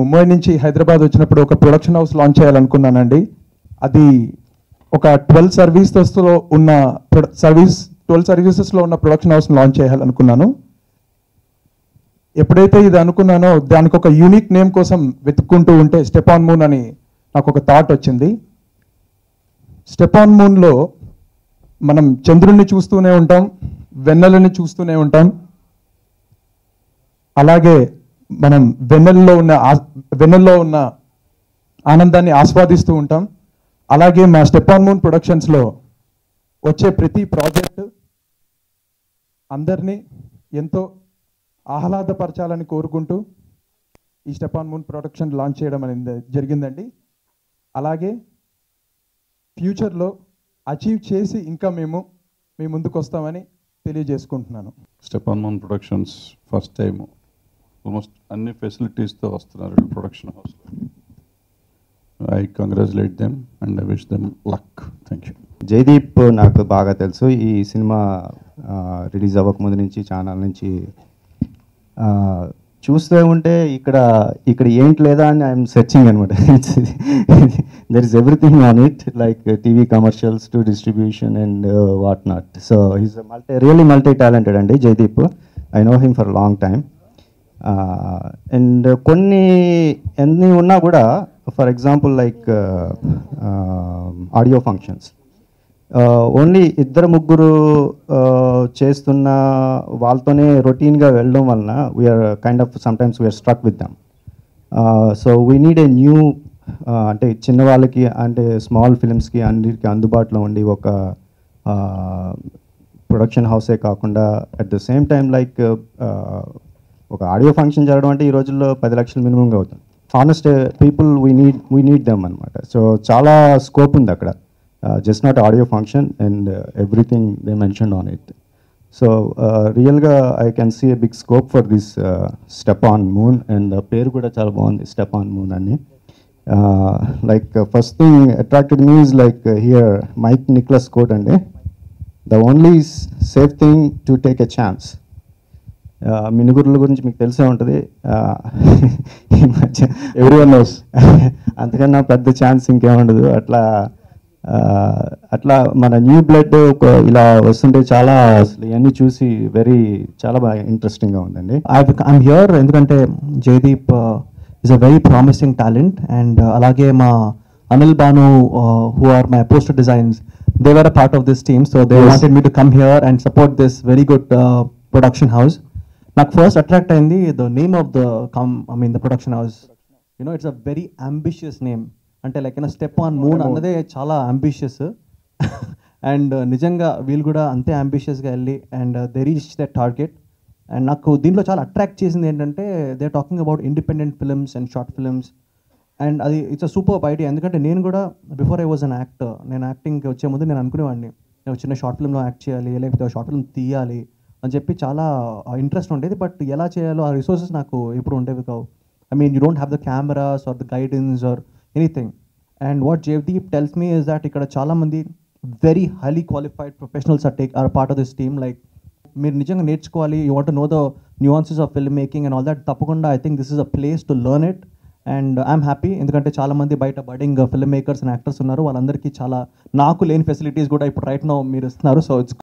ముంబై నుంచి హైదరాబాద్ వచ్చినప్పుడు ఒక ప్రొడక్షన్ హౌస్ లాంచ్ చేయాలనుకున్నానండి అది ఒక ట్వెల్వ్ సర్వీసెస్లో ఉన్న సర్వీస్ ట్వెల్వ్ సర్వీసెస్లో ఉన్న ప్రొడక్షన్ హౌస్ లాంచ్ చేయాలనుకున్నాను ఎప్పుడైతే ఇది అనుకున్నానో దానికి ఒక యూనిక్ నేమ్ కోసం వెతుక్కుంటూ ఉంటే స్టెప్ ఆన్ మూన్ అని నాకు ఒక థాట్ వచ్చింది స్టెప్ ఆన్ మూన్లో మనం చంద్రుణ్ణి చూస్తూనే ఉంటాం వెన్నెలని చూస్తూనే ఉంటాం అలాగే మనం వెన్నెల్లో ఉన్న ఆ- వెన్నెల్లో ఉన్న ఆనందాన్ని ఆస్వాదిస్తూ ఉంటాం అలాగే మా స్టెప్ ఆన్ మూన్ ప్రొడక్షన్స్లో వచ్చే ప్రతి ప్రాజెక్ట్ అందరినీ ఎంతో ఆహ్లాదపరచాలని కోరుకుంటూ ఈ step on moon production launch చేయడం అనేది జరిగిందండి అలాగే ఫ్యూచర్లో అచీవ్ చేసి ఇంకా మేము మీ ముందుకు వస్తామని తెలియజేసుకుంటున్నాను step on moon productions first time almost అన్ని ఫెసిలిటీస్తో వస్తున్నారు ప్రొడక్షన్ హౌస్లో I congratulate them and I wish them luck thank you Jaideep నాకు బాగా తెలుసు ఈ సినిమా రిలీజ్ అవ్వకముందు నుంచి ఛానల్ నుంచి ఆ, చూస్తూ ఉంటే ఇక్కడ ఇక్కడ ఏంటి లేదా అని ఐఎమ్ సెర్చింగ్ అనమాట there is everything on it like TV commercials to distribution and what not so is multi really multi talented అండి Jaideep I know him for long time and కొన్ని ఎన్ని ఉన్నా కూడా for example like audio functions only ఇద్దరు ముగ్గురు uh, చేస్తున్న వాళ్ళతోనే రొటీన్గా వెళ్ళడం వలన we are kind of sometimes we are struck with them so we need a new అంటే చిన్న వాళ్ళకి అంటే స్మాల్ ఫిలిమ్స్కి అన్నిటికీ అందుబాటులో ఉండి ఒక ప్రొడక్షన్ హౌసే కాకుండా at the same time like ఒక ఆడియో ఫంక్షన్ జరగడం అంటే ఈ రోజుల్లో పది లక్షలు మినిమంగా అవుతుంది honest people we need we need them అనమాట సో చాలా స్కోప్ ఉంది అక్కడ just not audio function and everything they mention on it so రియల్గా I can see a big scope for this step on moon and పేరు కూడా చాలా బాగుంది step on moon అని like first thing attracted me is like here Mike Nichols quote అండి the only safe thing to take a chance మినుగురుల గురించి మీకు తెలిసే ఉంటుంది ఈ మధ్య ఎవ్రీవన్ నోస్ అంతకన్నా పెద్ద ఛాన్స్ ఇంకేముండదు అట్లా ఆ, అట్లా మన న్యూ బ్లడ్ ఇలా వస్తుంటే చాలా అసలు ఇవన్నీ చూసి వెరీ చాలా బాగా ఇంట్రెస్టింగ్గా ఉందండి I've, I'm here ఎందుకంటే Jaideep is a very promising talent and అలాగే మా Anil Bhanu who are my poster designs they were a part of this team so they Yes. Wanted me to come here and support this very good production house నాకు first attract అయింది the name of the come I mean the production house you know it's a very ambitious name అంటే like అయినా step on moon అన్నదే చాలా ambitious and నిజంగా వీళ్ళు కూడా అంతే అంబిషియస్గా వెళ్ళి and they reach that target and నాకు దీంట్లో చాలా అట్రాక్ట్ చేసింది ఏంటంటే they talking about independent films and short films and అది ఇట్స్ అ సూపర్ ఐడియా ఎందుకంటే నేను కూడా before I was an actor నేను యాక్టింగ్కి వచ్చే ముందు నేను అనుకునేవాడిని నేను చిన్న షార్ట్ ఫిల్మ్లో యాక్ట్ చేయాలి లేకపోతే షార్ట్ ఫిల్మ్ తీయాలి అని చెప్పి చాలా ఇంట్రెస్ట్ ఉండేది బట్ ఎలా చేయాలో ఆ రిసోర్సెస్ నాకు ఎప్పుడు ఉండేవి కావు I mean you don't have the cameras or the guidance or anything and what Jaideep tells me is that ఇక్కడ చాలామంది very highly qualified professionals are take are part of this team like మీరు నిజంగా నేర్చుకోవాలి you want know the nuances of film making and all that తప్పకుండా I think this is a place to learn it and I'm happy ఎందుకంటే చాలా మంది బయట budding film makers and actors ఉన్నారు వాళ్ళందరికీ చాలా నాకు లేని ఫెసిలిటీస్ కూడా ఇప్పుడు రైట్ నో మీరు ఇస్తున్నారు సో ఇట్స్